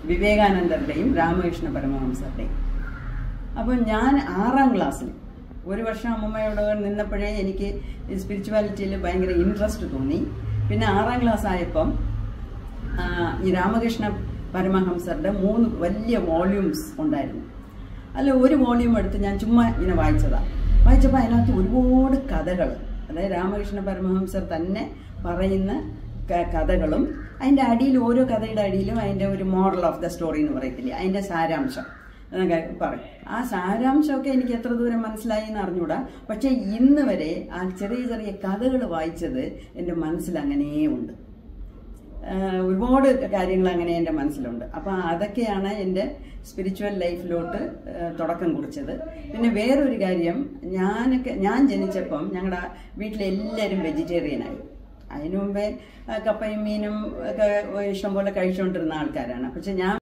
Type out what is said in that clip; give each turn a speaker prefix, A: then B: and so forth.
A: വിവേകാനന്ദരുടെയും രാമകൃഷ്ണ പരമഹംസരുടെയും അപ്പോൾ ഞാൻ ആറാം ക്ലാസ്സിൽ ഒരു വർഷം അമ്മമ്മയോട് നിന്നപ്പോഴേ എനിക്ക് സ്പിരിച്വാലിറ്റിയിൽ ഭയങ്കര ഇൻട്രസ്റ്റ് തോന്നി പിന്നെ ആറാം ക്ലാസ് ആയപ്പം ആ, ഈ രാമകൃഷ്ണ പരമഹംസരുടെ മൂന്ന് വലിയ വോള്യൂംസ് ഉണ്ടായിരുന്നു അതിൽ ഒരു വോള്യൂം എടുത്ത് ഞാൻ ചുമ്മാ ഇങ്ങനെ വായിച്ചതാണ് വായിച്ചപ്പോൾ അതിനകത്ത് ഒരുപാട് കഥകൾ അതായത് രാമകൃഷ്ണ പരമഹംസർ തന്നെ പറയുന്ന ക- കഥകളും അതിൻ്റെ അടിയിൽ ഓരോ കഥയുടെ അടിയിലും അതിൻ്റെ ഒരു മോറൽ ഓഫ് ദ സ്റ്റോറി എന്ന് പറയത്തില്ലേ അതിൻ്റെ സാരാംശം എന്നൊക്കെ പറയും ആ സാരാംശമൊക്കെ എനിക്ക് എത്ര ദൂരം മനസ്സിലായി എന്ന് അറിഞ്ഞൂടാ പക്ഷേ ഇന്ന് വരെ ആ ചെറിയ ചെറിയ കഥകൾ വായിച്ചത് എൻ്റെ മനസ്സിൽ അങ്ങനെയേ ഉണ്ട് ആഹ് ഒരുപാട് കാര്യങ്ങൾ അങ്ങനെ എൻ്റെ മനസ്സിലുണ്ട് അപ്പോൾ അതൊക്കെയാണ് എൻ്റെ സ്പിരിച്വൽ ലൈഫിലോട്ട് ആഹ് തുടക്കം കുറിച്ചത് പിന്നെ വേറൊരു കാര്യം ഞാനൊക്കെ ഞാൻ ജനിച്ചപ്പം ഞങ്ങളുടെ വീട്ടിലെല്ലാവരും വെജിറ്റേറിയനായി അതിനു മുമ്പേ ആ, കപ്പയും മീനും ഒക്കെ ഇഷ്ടംപോലെ കഴിച്ചുകൊണ്ടിരുന്ന ആൾക്കാരാണ് പക്ഷെ ഞാൻ